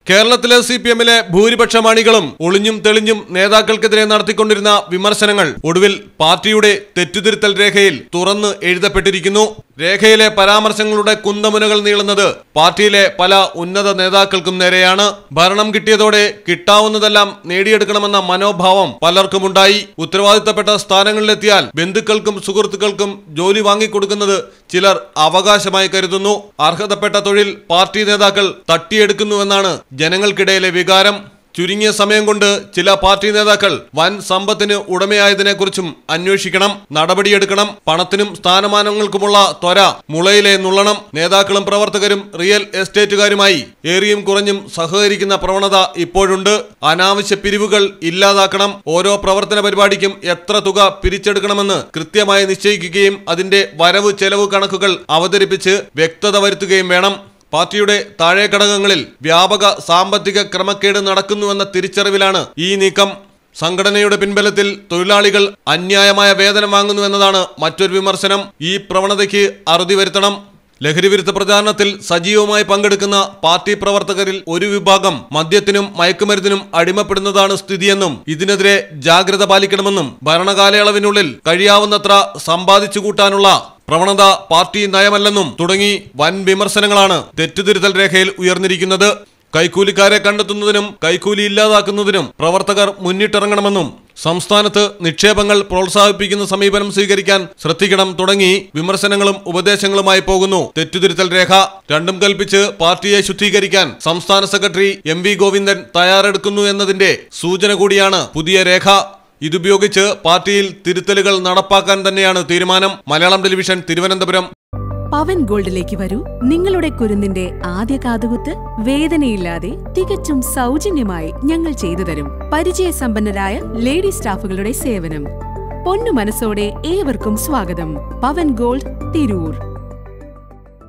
കേരളത്തിലെ C P എമ്മിലെ ഭൂരിപക്ഷം അണികളും ഒളിഞ്ഞും തെളിഞ്ഞും നേതാക്കൾക്കെതിരെ നടത്തിക്കൊണ്ടിരുന്ന വിമർശനങ്ങൾ ഒടുവിൽ പാർട്ടിയുടെ തെറ്റുതിരുത്തൽ രേഖയിൽ തുറന്ന് എഴുതപ്പെട്ടിരിക്കുന്നു രേഖയിലെ പരാമർശങ്ങളുടെ കുന്തമുനകൾ നീളുന്നത് പാർട്ടിയിലെ പല ഉന്നത നേതാക്കൾക്കും നേരെയാണ് ഭരണം കിട്ടിയതോടെ കിട്ടാവുന്നതെല്ലാം നേടിയെടുക്കണമെന്ന മനോഭാവം പലർക്കുമുണ്ടായി ഉത്തരവാദിത്തപ്പെട്ട സ്ഥാനങ്ങളിലെത്തിയാൽ ബന്ധുക്കൾക്കും സുഹൃത്തുക്കൾക്കും ജോലി വാങ്ങിക്കൊടുക്കുന്നത് ചിലർ അവകാശമായി കരുതുന്നു അർഹതപ്പെട്ട തൊഴിൽ പാർട്ടി നേതാക്കൾ തട്ടിയെടുക്കുന്നുവെന്നാണ് ജനങ്ങൾക്കിടയിലെ വികാരം ചുരുങ്ങിയ സമയം കൊണ്ട് ചില പാർട്ടി നേതാക്കൾ വൻ സമ്പത്തിന് ഉടമയായതിനെക്കുറിച്ചും അന്വേഷിക്കണം നടപടിയെടുക്കണം പണത്തിനും സ്ഥാനമാനങ്ങൾക്കുമുള്ള ത്വര മുളയിലെ നുള്ളണം നേതാക്കളും പ്രവർത്തകരും റിയൽ എസ്റ്റേറ്റുകാരുമായി ഏറിയും കുറഞ്ഞും സഹകരിക്കുന്ന പ്രവണത ഇപ്പോഴുണ്ട് അനാവശ്യ പിരിവുകൾ ഇല്ലാതാക്കണം ഓരോ പ്രവർത്തന പരിപാടിക്കും എത്ര തുക പിരിച്ചെടുക്കണമെന്ന് കൃത്യമായി നിശ്ചയിക്കുകയും അതിന്റെ വരവ് ചെലവ് കണക്കുകൾ അവതരിപ്പിച്ച് വ്യക്തത വരുത്തുകയും വേണം പാർട്ടിയുടെ താഴെ ഘടകങ്ങളിൽ വ്യാപക സാമ്പത്തിക ക്രമക്കേട് നടക്കുന്നുവെന്ന തിരിച്ചറിവിലാണ് ഈ നീക്കം സംഘടനയുടെ പിൻബലത്തിൽ തൊഴിലാളികൾ അന്യായമായ വേതനം വാങ്ങുന്നുവെന്നതാണ് മറ്റൊരു വിമർശനം ഈ പ്രവണതയ്ക്ക് അറുതി വരുത്തണം ലഹരിവിരുദ്ധ പ്രചാരണത്തിൽ സജീവമായി പങ്കെടുക്കുന്ന പാർട്ടി പ്രവർത്തകരിൽ ഒരു വിഭാഗം മദ്യത്തിനും മയക്കുമരുന്നിനും അടിമപ്പെടുന്നതാണ് സ്ഥിതിയെന്നും ഇതിനെതിരെ ജാഗ്രത പാലിക്കണമെന്നും ഭരണകാലയളവിനുള്ളിൽ കഴിയാവുന്നത്ര സമ്പാദിച്ചു കൂട്ടാനുള്ള പ്രവണത പാർട്ടി നയമല്ലെന്നും തുടങ്ങി വൻ വിമർശനങ്ങളാണ് തെറ്റുതിരുത്തൽ രേഖയിൽ ഉയർന്നിരിക്കുന്നത് കൈക്കൂലിക്കാരെ കണ്ടെത്തുന്നതിനും കൈക്കൂലി ഇല്ലാതാക്കുന്നതിനും പ്രവർത്തകർ മുന്നിട്ടിറങ്ങണമെന്നും സംസ്ഥാനത്ത് നിക്ഷേപങ്ങൾ പ്രോത്സാഹിപ്പിക്കുന്ന സമീപനം സ്വീകരിക്കാൻ ശ്രദ്ധിക്കണം തുടങ്ങി വിമർശനങ്ങളും ഉപദേശങ്ങളുമായി പോകുന്നു തെറ്റുതിരുത്തൽ രേഖ രണ്ടും കൽപ്പിച്ച് പാർട്ടിയെ ശുദ്ധീകരിക്കാൻ സംസ്ഥാന സെക്രട്ടറി എം വി ഗോവിന്ദൻ തയ്യാറെടുക്കുന്നു എന്നതിന്റെ സൂചന കൂടിയാണ് പുതിയ രേഖ ഇതുപയോഗിച്ച് പാർട്ടിയിൽ തിരുത്തലുകൾ നടപ്പാക്കാൻ തന്നെയാണ് തീരുമാനം മലയാളം ടെലിവിഷൻ തിരുവനന്തപുരം പവൻ ഗോൾഡിലേക്ക് വരൂ നിങ്ങളുടെ കുരുന്നിന്റെ ആദ്യ കാതുകുത്ത് വേദനയില്ലാതെ തികച്ചും സൗജന്യമായി ഞങ്ങൾ ചെയ്തു തരും പരിചയസമ്പന്നരായ ലേഡി സ്റ്റാഫുകളുടെ സേവനം പൊന്നു മനസ്സോടെ ഏവർക്കും സ്വാഗതം പവൻ ഗോൾഡ് തിരൂർ